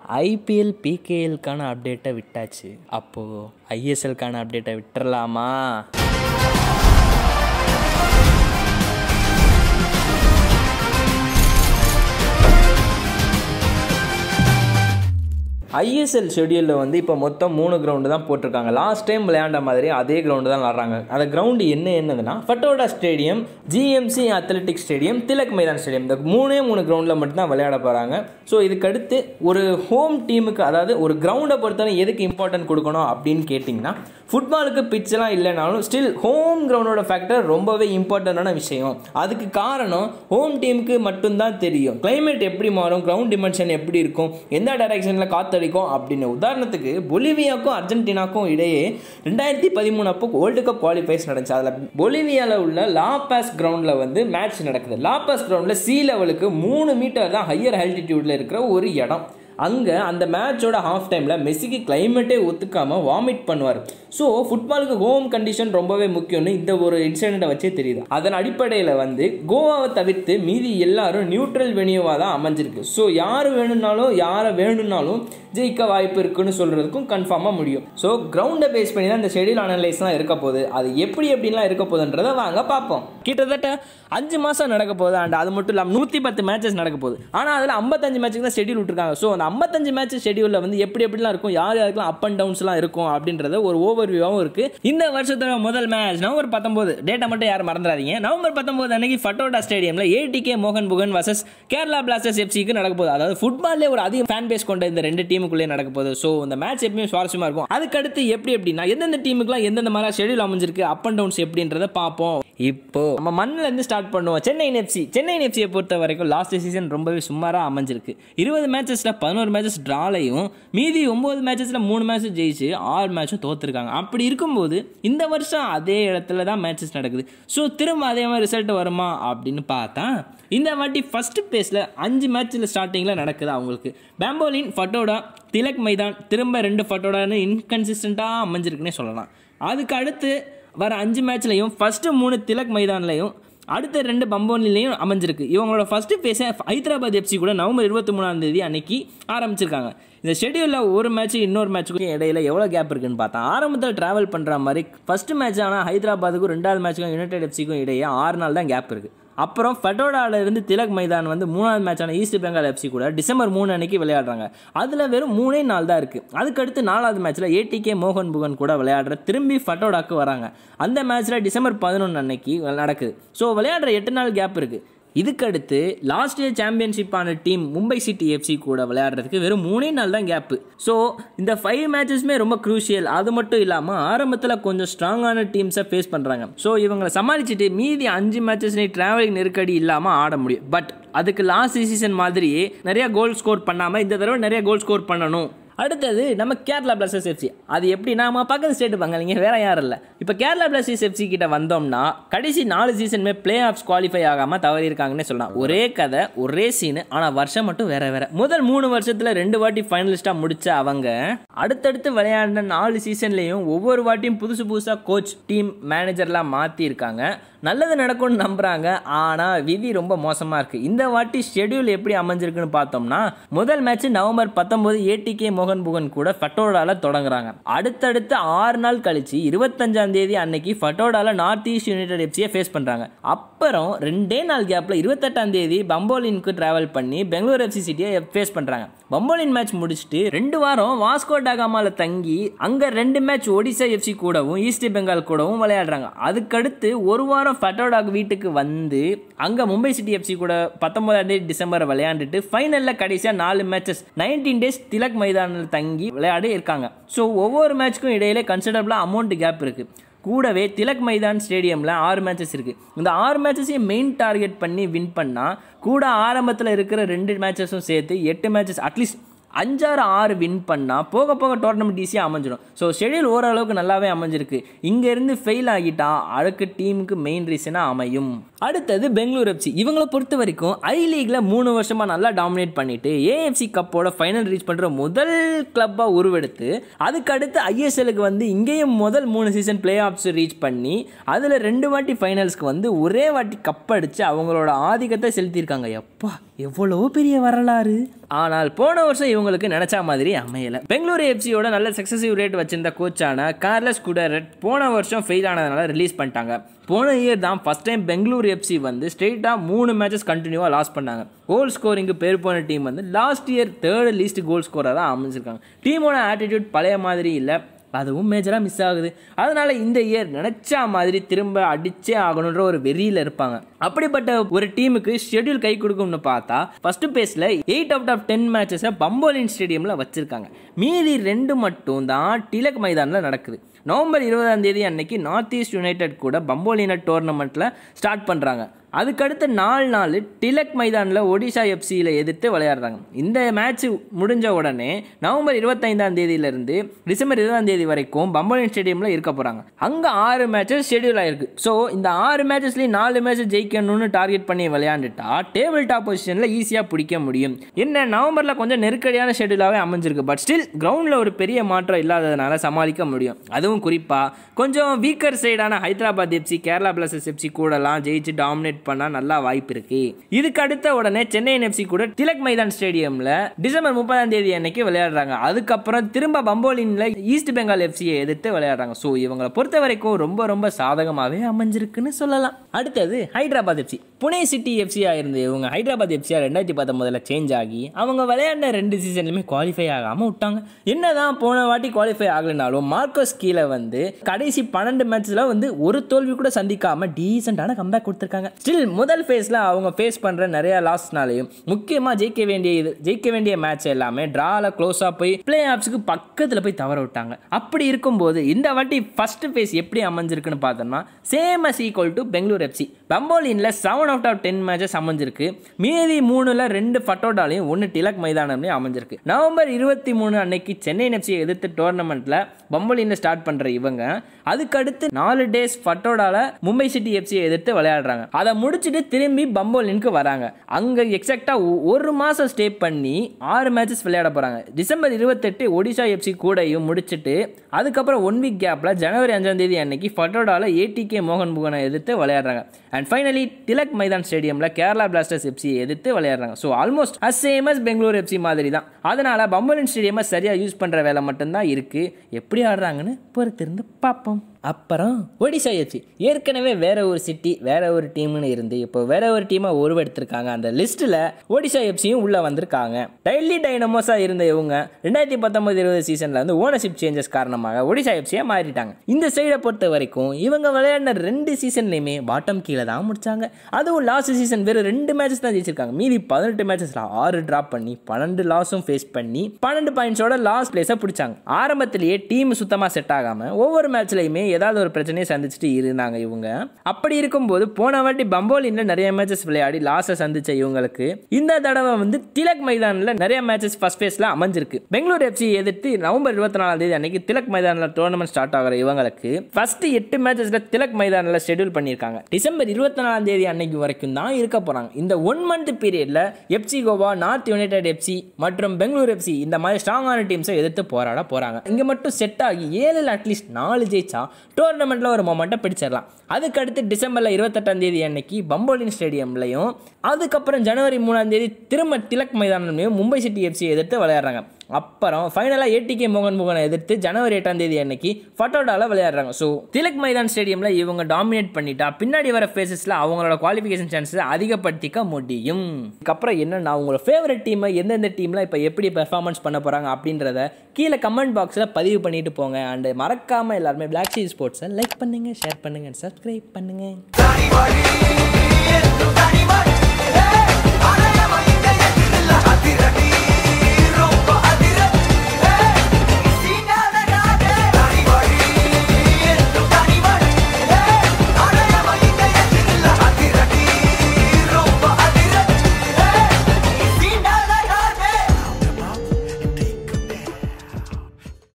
IPL பிகேஎல்க்கான அப்டேட்டை விட்டாச்சு அப்போது ஐஎஸ்எல்க்கான அப்டேட்டை விட்டுறலாமா ஐஎஸ்எல் ஷெடியூலில் வந்து இப்போ மொத்தம் மூணு கிரவுண்டு தான் போட்டிருக்காங்க லாஸ்ட் டைம் விளையாண்ட மாதிரி அதே கிரவுண்டு தான் விளாட்றாங்க அந்த கிரவுண்டு என்ன என்னதுன்னா Fatorda stadium GMC athletic stadium Tilak Maidan stadium இந்த மூணே மூணு கிரவுண்டில் மட்டும்தான் விளையாட போகிறாங்க ஸோ இதுக்கடுத்து ஒரு ஹோம் டீமுக்கு அதாவது ஒரு கிரவுண்டை பொறுத்தவரை எதுக்கு இம்பார்ட்டன்ட் கொடுக்கணும் அப்படின்னு கேட்டிங்கன்னா ஃபுட்பாலுக்கு பிச்செல்லாம் இல்லைனாலும் ஸ்டில் ஹோம் கிரவுண்டோட ஃபேக்டர் ரொம்பவே இம்பார்ட்டண்டான விஷயம் அதுக்கு காரணம் ஹோம் டீமுக்கு மட்டும்தான் தெரியும் கிளைமேட் எப்படி மாறும் கிரவுண்ட் டிமென்ஷன் எப்படி இருக்கும் எந்த டைரக்ஷனில் காத்தடிக்கும் அப்படின்னு உதாரணத்துக்கு பொலிவியாவுக்கும் அர்ஜென்டினாக்கும் இடையே ரெண்டாயிரத்தி பதிமூணு அப்போ வேர்ல்டு கப் குவாலிஃபைஸ் நடந்துச்சு அதில் பொலிவியாவில் உள்ள லாபாஸ் கிரவுண்டில் வந்து மேட்ச் நடக்குது லாபாஸ் கிரவுண்டில் சி லெவலுக்கு மூணு மீட்டர் தான் ஹையர் ஆல்டிடியூடில் இருக்கிற ஒரு இடம் அங்கே அந்த மேட்சோட ஹாஃப் டைமில் மெஸ்ஸிக்கு கிளைமேட்டே ஒத்துக்காமல் வாமிட் பண்ணுவார் ஸோ ஃபுட்பாலுக்கு ஹோம் கண்டிஷன் ரொம்பவே முக்கியம்னு இந்த ஒரு இன்சிடெண்ட்டை வச்சே தெரியுது அதன் அடிப்படையில் வந்து கோவாவை தவிர்த்து மீதி எல்லாரும் நியூட்ரல் வெனியூவாக தான் அமைஞ்சிருக்கு ஸோ யார் வேணும்னாலும் யாரை வேணும்னாலும் ஜெயிக்க வாய்ப்பு இருக்குன்னு சொல்கிறதுக்கும் கன்ஃபார்மாக முடியும் ஸோ கிரவுண்டை பேஸ் பண்ணி தான் இந்த ஷெடியூல் அனலைஸ்லாம் இருக்க போகுது அது எப்படி எப்படின்லாம் இருக்க போகுதுன்றதை வாங்க பார்ப்போம் கிட்டத்தட்ட அஞ்சு மாதம் நடக்க போகுது அண்ட் அது மட்டும் இல்லாமல் நூற்றி பத்து மேட்சஸ் நடக்க போகுது ஆனால் அதில் ஐம்பத்தஞ்சு மேட்ச்சுக்கு தான் ஷெடியூல் விட்டுருக்காங்க ஸோ அந்த ஐம்பத்தஞ்சு மேட்ச் ஷெடியூலில் வந்து எப்படி எப்படிலாம் இருக்கும் யார் யாருக்கெல்லாம் அப் அண்ட் டவுன்ஸ்லாம் இருக்கும் அப்படின்றத ஒரு ஓவர் வியூவாகவும் இருக்குது இந்த வருஷத்தோட முதல் மேட்ச் நவம்பர் பத்தொம்போது டேட்டை மட்டும் யாரும் மறந்துடாதீங்க நவம்பர் பத்தொம்போது அன்னைக்கு ஃபட்டோடா ஸ்டேடியமில் ஏடிகே மோகன் புகன் வர்சஸ் கேரளா பிளாஸ்டர்ஸ் எஃப்சிக்கு நடக்க போகுது அதாவது ஃபுட்பால்லே ஒரு அதிக ஃபேன் பேஸ் கொண்ட இந்த ரெண்டு டீமுக்குள்ளே நடக்க போகுது ஸோ இந்த மேட்ச் எப்பயுமே சுவாரஸ்யமாக இருக்கும் அதுக்கடுத்து எப்படி எப்படின்னா எந்தெந்த டீமுக்குலாம் எந்தெந்த மாதிரி ஷெடியூல் அமைஞ்சிருக்கு அப் அண்ட் டவுன்ஸ் எப்படின்றத பார்ப்போம் இப்போ நம்ம மண்ணில் இருந்து ஸ்டார்ட் பண்ணுவோம் சென்னை எஃப்சி சென்னை எஃப்சியை பொறுத்த வரைக்கும் லாஸ்ட் சீசன் ரொம்பவே சுமாராக அமைஞ்சிருக்கு இருபது மேட்சஸில் பதினோரு மேட்சஸ் ட்ராலையும் மீதி ஒம்பது மேட்சஸில் மூணு மேட்ச் ஜெயிச்சு ஆறு மேட்சும் தோத்துருக்காங்க அப்படி இருக்கும்போது இந்த வருஷம் அதே இடத்துல தான் மேட்சஸ் நடக்குது ஸோ திரும்ப அதே மாதிரி ரிசல்ட் வருமா அப்படின்னு பார்த்தா இந்த வாட்டி ஃபர்ஸ்ட் பேஸில் அஞ்சு மேட்ச்சில் ஸ்டார்டிங்கில் நடக்குது அவங்களுக்கு பேம்போலின் ஃபட்டோடா திலக் மைதான் திரும்ப ரெண்டு ஃபட்டோடான்னு இன்கன்சிஸ்டண்ட்டாக அமைஞ்சிருக்குன்னே சொல்லலாம் அதுக்கு அடுத்து வர அஞ்சு மேட்ச்லையும் ஃபஸ்ட்டு மூணு திலக் மைதான்லையும் அடுத்த ரெண்டு பம்போனிலையும் அமைஞ்சிருக்கு இவங்களோட ஃபஸ்ட்டு ஃபேஸை ஹைதராபாத் எஃப்சி கூட நவம்பர் இருபத்தி மூணாம் தேதி அன்னைக்கு ஆரம்பிச்சிருக்காங்க இந்த ஷெடியூலில் ஒரு மேட்ச் இன்னொரு மேட்ச்சுக்கும் இடையில எவ்வளோ கேப் இருக்குன்னு பார்த்தா ஆரம்பத்தில் ட்ராவல் பண்ணுற மாதிரி ஃபஸ்ட்டு மேட்ச் ஆனால் ஹைதராபாத்துக்கும் ரெண்டாவது மேட்ச்சுக்கும் யுனைடெட் எஃப்சிக்கும் இடையே ஆறு நாள் தான் கேப் இருக்குது அப்புறம் ஃபெட்டோடாவில் இருந்து திலக் மைதான் வந்து மூணாவது மேட்சான ஈஸ்ட் பெங்கால் எஃப்சி கூட டிசம்பர் மூணு அன்னைக்கு விளையாடுறாங்க அதில் வெறும் மூணே நாள் தான் இருக்குது அதுக்கடுத்து நாலாவது மேட்ச்சில் ஏடிகே மோகன் புகன் கூட விளையாடுற திரும்பி ஃபட்டோடாக்கு வராங்க அந்த மேட்ச்சில் டிசம்பர் பதினொன்று அன்னைக்கு நடக்குது ஸோ விளையாடுற எட்டு நாள் கேப் இருக்குது இதுக்கடுத்து லாஸ்ட் இயர் சாம்பியன்ஷிப்பான டீம் மும்பை சிட்டி எஃப்சி கூட விளையாடுறதுக்கு வெறும் மூணே நாள் தான் கேப்பு ஸோ இந்த ஃபைவ் மேட்சஸ்மே ரொம்ப க்ரூஷியல் அது மட்டும் இல்லாமல் ஆரம்பத்தில் கொஞ்சம் ஸ்ட்ராங்கான டீம்ஸை ஃபேஸ் பண்ணுறாங்க ஸோ இவங்களை சமாளிச்சுட்டு மீதி அஞ்சு மேட்சஸ்லேயும் ட்ராவலிங் நெருக்கடி இல்லாமல் ஆட முடியும் பட் அதுக்கு லாஸ்ட் சீசன் மாதிரியே நிறைய கோல் ஸ்கோர் பண்ணாமல் இந்த தடவை நிறைய கோல் ஸ்கோர் பண்ணணும் அடுத்தது நம்ம கேரளா பிளாஸ்டர்ஸ் எஃப்சி அது எப்படி நம்ம பக்கத்து ஸ்டேட் பங்காளிங்க வேற யாரும் இல்லை இப்போ கேரளா பிளாஸ்டர்ஸ் எஃப்சி கிட்ட வந்தோம்னா கடைசி நாலு சீசனுமே பிளே ஆஃப்ஸ் குவாலிஃபை ஆகாமல் தவறி இருக்காங்கன்னு சொல்லலாம் ஒரே கதை ஒரே சீனு ஆனால் வருஷம் மட்டும் வேற வேற முதல் மூணு வருஷத்துல ரெண்டு வாட்டி ஃபைனலிஸ்டாக முடிச்ச அவங்க அடுத்தடுத்து விளையாடின நாலு சீசன்லேயும் ஒவ்வொரு வாட்டியும் புதுசு புதுசாக கோச் டீம் மேனேஜர்லாம் மாற்றிருக்காங்க நல்லது நடக்கும்னு நம்புறாங்க ஆனால் விதி ரொம்ப மோசமாக இருக்குது இந்த வாட்டி ஷெடியூல் எப்படி அமைஞ்சிருக்குன்னு பார்த்தோம்னா முதல் மேட்ச் நவம்பர் பத்தொம்போது ஏடிகே மோகன் புகன் கூட ஃபட்டோடால தொடங்குறாங்க அடுத்தடுத்து ஆறு நாள் கழிச்சு இருபத்தஞ்சாம் தேதி அன்னைக்கு ஃபட்டோடால நார்த் ஈஸ்ட் யுனைடெட் எஃப்சியை ஃபேஸ் பண்ணுறாங்க அப்புறம் ரெண்டே நாள் கேப்பில் இருபத்தெட்டாம் தேதி பம்போலினுக்கு டிராவல் பண்ணி பெங்களூர் எஃப்சி சிட்டியை ஃபேஸ் பண்ணுறாங்க பம்போலின் மேட்ச் முடிச்சுட்டு ரெண்டு வாரம் வாஸ்கோ டாகாமால தங்கி அங்கே ரெண்டு மேட்ச் ஒடிசா எஃப்சி கூடவும் ஈஸ்ட் பெங்கால் கூடவும் விளையாடுறாங்க அதுக்கடுத்து ஒரு வாரம் ஃபட்டோடாக் வீட்டுக்கு வந்து அங்கே மும்பை சிட்டி எஃப்சி கூட பத்தொன்பதாம் தேதி டிசம்பர் விளையாண்டுட்டு ஃபைனலில் கடைசியாக நாலு மேட்சஸ் நைன்டீன் டேஸ் திலக் மைதானில் தங்கி விளையாடி இருக்காங்க ஸோ ஒவ்வொரு மேட்ச்க்கும் இடையில கன்சிடரபிளாக அமௌண்ட் கேப் இருக்குது கூடவே திலக் மைதான் ஸ்டேடியமில் ஆறு மேட்சஸ் இருக்குது இந்த ஆறு மேட்சஸையும் மெயின் டார்கெட் பண்ணி வின் பண்ணால் கூட ஆரம்பத்தில் இருக்கிற ரெண்டு மேட்சஸும் சேர்த்து எட்டு மேட்சஸ் அட்லீஸ்ட் அஞ்சாறு ஆறு வின் பண்ணால் போக போக டோர்னமெண்ட் ஈஸியாக அமைஞ்சிடும் ஸோ ஷெடியூல் ஓரளவுக்கு நல்லாவே அமைஞ்சிருக்கு இங்கேருந்து ஃபெயில் ஆகிட்டா அடுத்த டீமுக்கு மெயின் ரீசனாக அமையும் அடுத்தது பெங்களூர் எஃப்சி இவங்களை பொறுத்த வரைக்கும் ஐ லீக்ல மூணு வருஷமாக நல்லா டாமினேட் பண்ணிட்டு ஏஎஃப்சி கப்போட ஃபைனல் ரீச் பண்ணுற முதல் கிளப்பாக உருவெடுத்து அதுக்கு அடுத்து ஐஎஸ்எலுக்கு வந்து இங்கேயும் முதல் மூணு சீசன் பிளே ஆஃப்ஸ் ரீச் பண்ணி அதில் ரெண்டு வாட்டி ஃபைனல்ஸ்க்கு வந்து ஒரே வாட்டி கப் அடித்து அவங்களோட ஆதிக்கத்தை செலுத்தியிருக்காங்க எப்பா அப்பா எவ்வளோ பெரிய வரலாறு ஆனால் போன வருஷம் இவங்களுக்கு நினைச்ச மாதிரி அமையல பெங்களூரு எஃப்சியோட நல்ல சக்சஸிவ் ரேட் வச்சிருந்த கோச்சான கார்லஸ் குடரட் போன வருஷம் ஃபெயில் ஆனதுனால ரிலீஸ் பண்ணிட்டாங்க போன இயர் தான் ஃபர்ஸ்ட் டைம் பெங்களூரு எஃப்சி வந்து ஸ்ட்ரெயிட்டாக மூணு மேட்சஸ் கண்டினியூவாக லாஸ் பண்ணாங்க கோல் ஸ்கோரிங்கு பேர் போன டீம் வந்து last year third least goal ஸ்கோராக அமைஞ்சிருக்காங்க டீமோட ஆட்டிடியூட் பழைய மாதிரி இல்லை அதுவும் மேஜராக மிஸ் ஆகுது அதனால இந்த இயர் நினச்சா மாதிரி திரும்ப அடிச்சே ஆகணுன்ற ஒரு வெறியில் இருப்பாங்க அப்படிப்பட்ட ஒரு டீமுக்கு ஷெட்யூல் கை கொடுக்கும்னு பார்த்தா ஃபர்ஸ்ட் பேஸில் எயிட் அவுட் ஆஃப் டென் மேட்சஸை பம்போலின் ஸ்டேடியமில் வச்சிருக்காங்க மீதி ரெண்டு மட்டும் தான் டிலக் மைதானில் நடக்குது நவம்பர் இருபதாம் தேதி அன்னைக்கு நார்த் ஈஸ்ட் யுனைடெட் கூட பம்போலினா டோர்னமெண்ட்டில் ஸ்டார்ட் பண்ணுறாங்க அதுக்கடுத்து நாலு நாள் டிலக் மைதானில் ஒடிஷா எஃப்சியில் எதிர்த்து விளையாடுறாங்க இந்த மேட்ச் முடிஞ்ச உடனே நவம்பர் இருபத்தைந்தாம் தேதியிலிருந்து டிசம்பர் இருபதாம் தேதி வரைக்கும் பம்போலின் ஸ்டேடியமில் இருக்க போகிறாங்க அங்கே ஆறு மேட்சஸ் ஷெடியூல் ஆயிருக்கு ஸோ இந்த ஆறு மேட்சஸ்லேயும் நாலு மேட்ச் ஜெயிக்கணும்னு டார்கெட் பண்ணி விளையாண்டுட்டா டேபிள் டாப் பொசிஷனில் ஈஸியாக பிடிக்க முடியும் என்ன நவம்பரில் கொஞ்சம் நெருக்கடியான ஷெடியூலாகவே அமைஞ்சிருக்கு பட் ஸ்டில் கிரவுண்டில் ஒரு பெரிய மாற்றம் இல்லாததுனால சமாளிக்க முடியும் அதுவும் குறிப்பாக கொஞ்சம் வீக்கர் சைடான Hyderabad FC Kerala Blasters FC கூடலாம் ஜெயிச்சு டாமினேட் பண்ணால் நல்லா வாய்ப்பு இருக்கு இதுக்கு அடுத்த உடனே சென்னை எஃப்சி கூட திலக் மைதான் ஸ்டேடியமில் டிசம்பர் முப்பதாம் தேதி அன்னைக்கு விளையாடுறாங்க அதுக்கப்புறம் திரும்ப பம்போலின்ல ஈஸ்ட் பெங்கால் எஃப்சியை எதிர்த்து விளையாடுறாங்க ஸோ இவங்களை பொறுத்த வரைக்கும் ரொம்ப ரொம்ப சாதகமாகவே அமைஞ்சிருக்குன்னு சொல்லலாம் அடுத்தது ஹைதராபாத் எஃப்சி புனே சிட்டி எஃப்சியாக இருந்து இவங்க ஹைதராபாத் எஃப்சியாக ரெண்டாயிரத்தி பத்தொன்பதில் சேஞ்ச் ஆகி அவங்க விளையாடின ரெண்டு சீசன்லையுமே குவாலிஃபை ஆகாமல் விட்டாங்க என்னதான் போன வாட்டி குவாலிஃபை ஆகலைனாலும் மார்க்கோஸ் கீழே வந்து கடைசி பன்னெண்டு மேட்ச்சில் வந்து ஒரு தோல்வி கூட சந்திக்காம டீசெண்டான கம்பேக் கொடுத்துருக்காங்க ஸ்டில் முதல் ஃபேஸில் அவங்க ஃபேஸ் பண்ணுற நிறைய லாஸ்னாலையும் முக்கியமாக ஜெயிக்க வேண்டிய இது ஜெயிக்க வேண்டிய மேட்ச் எல்லாமே ட்ராவில் க்ளோஸாக போய் பிளே ஆப்ஸுக்கு பக்கத்தில் போய் தவற விட்டாங்க அப்படி இருக்கும்போது இந்த வாட்டி ஃபர்ஸ்ட் ஃபேஸ் எப்படி அமைஞ்சிருக்குன்னு பார்த்தோம்னா same as equal to Bengaluru FC பம்போலினில் seven out of ten matches அமைஞ்சிருக்கு மீதி மூணுல ரெண்டு ஃபட்டோடாலையும் ஒன்று டிலக் மைதானம்லையும் அமைஞ்சிருக்கு நவம்பர் இருபத்தி மூணு அன்னைக்கு சென்னை எஃப்சியை எதிர்த்து டோர்னமெண்ட்டில் பம்போலினில் ஸ்டார்ட் பண்ணுற இவங்க அதுக்கடுத்து நாலு டேஸ் ஃபட்டோடால மும்பை சிட்டி எஃப்சியை எதிர்த்து விளையாடுறாங்க அதை முடிச்சுட்டு திரும்பி பம்போலினுக்கு வராங்க அங்கே எக்ஸாக்டாக ஒரு மாதம் ஸ்டே பண்ணி ஆறு மேட்சஸ் விளையாட போகிறாங்க டிசம்பர் இருபத்தெட்டு ஒடிஷா எஃப்சி கூடயும் முடிச்சுட்டு அதுக்கப்புறம் ஒன் வீக் கேப்பில் ஜனவரி அஞ்சாம் தேதி அன்னைக்கு ஃபட்டோடால ஏடிகே மோகன் புகனை எதிர்த்து விளையாடுறாங்க அண்ட் ஃபைனலி திலக் மைதான் ஸ்டேடியமில் கேரளா பிளாஸ்டர்ஸ் எஃப்சியை எதிர்த்து விளையாடுறாங்க so almost as same as Bengaluru FC மாதிரி தான் அதனால் பம்போலின் ஸ்டேடியமை சரியாக யூஸ் பண்ணுற வேலை மட்டும்தான் இருக்குது எப்படி ஆடுறாங்கன்னு பொறுத்திருந்து பார்ப்போம் அப்புறம் ஒடிசா எஃப்சி ஏற்கனவே வேற ஒரு சிட்டி வேற ஒரு டீம்னு இருந்து இப்போ வேற ஒரு டீமாக உருவெடுத்திருக்காங்க அந்த லிஸ்ட்டில் ஒடிசா எஃப்சியும் உள்ளே வந்திருக்காங்க டெல்லி டைனமோஸாக இருந்த இவங்க ரெண்டாயிரத்தி பத்தொன்பது இருபது சீசனில் வந்து ஓனர்ஷிப் சேஞ்சஸ் காரணமாக ஒடிசா எஃப்சியாக மாறிட்டாங்க இந்த சைடை பொறுத்த வரைக்கும் இவங்க விளையாடின ரெண்டு சீசன்லையுமே பாட்டம் கீழே தான் முடிச்சாங்க அதுவும் லாஸ்ட் சீசன் வெறும் ரெண்டு மேட்சஸ் தான் ஜெயிச்சிருக்காங்க மீதி பதினெட்டு மேட்சஸில் ஆறு ட்ராப் பண்ணி பன்னெண்டு லாஸும் ஃபேஸ் பண்ணி பன்னெண்டு பாயிண்ட்ஸோட லாஸ்ட் பிளேஸை பிடிச்சாங்க ஆரம்பத்திலேயே டீம் சுத்தமாக செட் ஆகாமல் ஒவ்வொரு மேட்ச்லையுமே ஏதாவது ஒரு பிரச்சனையை சந்திச்சுட்டு இருந்தாங்க இவங்க அப்படி இருக்கும்போது போன வாட்டி பம்போலின்ல நிறைய மேட்சஸ் விளையாடி லாஸை சந்திச்ச இவங்களுக்கு இந்த தடவை வந்து திலக் மைதானில் நிறைய மேட்சஸ் ஃபர்ஸ்ட் ஃபேஸ்ல அமைஞ்சிருக்கு பெங்களூர் எஃப்சி எதிர்த்து நவம்பர் இருபத்தி நாலாம் தேதி அன்னைக்கு திலக் மைதானில் டோர்னமெண்ட் ஸ்டார்ட் ஆகிற இவங்களுக்கு ஃபர்ஸ்ட் எட்டு மேட்சஸ்ல திலக் மைதானில் ஷெட்யூல் பண்ணியிருக்காங்க டிசம்பர் இருபத்தி நாலாம் தேதி அன்னைக்கு வரைக்கும் தான் இருக்க போறாங்க இந்த ஒன் மந்த் பீரியட்ல FC Goa north united FC மற்றும் பெங்களூர் எஃப்சி இந்த மாதிரி ஸ்ட்ராங்கான டீம்ஸை எதிர்த்து போராட போறாங்க இங்க மட்டும் செட் ஆகி ஏழில் அட்லீஸ்ட் நாலு ஜெயிச்சா டோர்னமெண்ட்டில் ஒரு மொமெண்ட்டை பிடிச்சிடலாம் அதுக்கடுத்து டிசம்பரில் இருபத்தெட்டாம் தேதி அன்னைக்கு பம்போலின் ஸ்டேடியம்லையும் அதுக்கப்புறம் ஜனவரி மூணாம் தேதி திரும்ப திலக் மைதானம்லையும் மும்பை சிட்டி எஃப்சி எதிர்த்து விளையாடுறாங்க அப்புறம் ஃபைனலாக ஏடிகே மோகன் முகனை எதிர்த்து ஜனவரி எட்டாம் தேதி அன்னைக்கு ஃபட்டோடாவில் விளையாடுறாங்க ஸோ திலக் மைதான் ஸ்டேடியமில் இவங்க டாமினேட் பண்ணிட்டா பின்னாடி வர ஃபேஸஸில் அவங்களோட குவாலிஃபிகேஷன் சான்ஸை அதிகப்படுத்திக்க முடியும் இதுக்கப்புறம் என்னன்னா உங்களோட ஃபேவரட் டீமை எந்தெந்த டீமில் இப்போ எப்படி பெர்ஃபார்மன்ஸ் பண்ண போகிறாங்க அப்படின்றத கீழே கமெண்ட் பாக்ஸில் பதிவு பண்ணிட்டு போங்க அண்ட் மறக்காமல் எல்லாருமே பிளாக் ஷீ ஸ்போர்ட்ஸை லைக் பண்ணுங்கள் ஷேர் பண்ணுங்கள் சப்ஸ்கிரைப் பண்ணுங்கள் தனி வழி என்று தனி வழி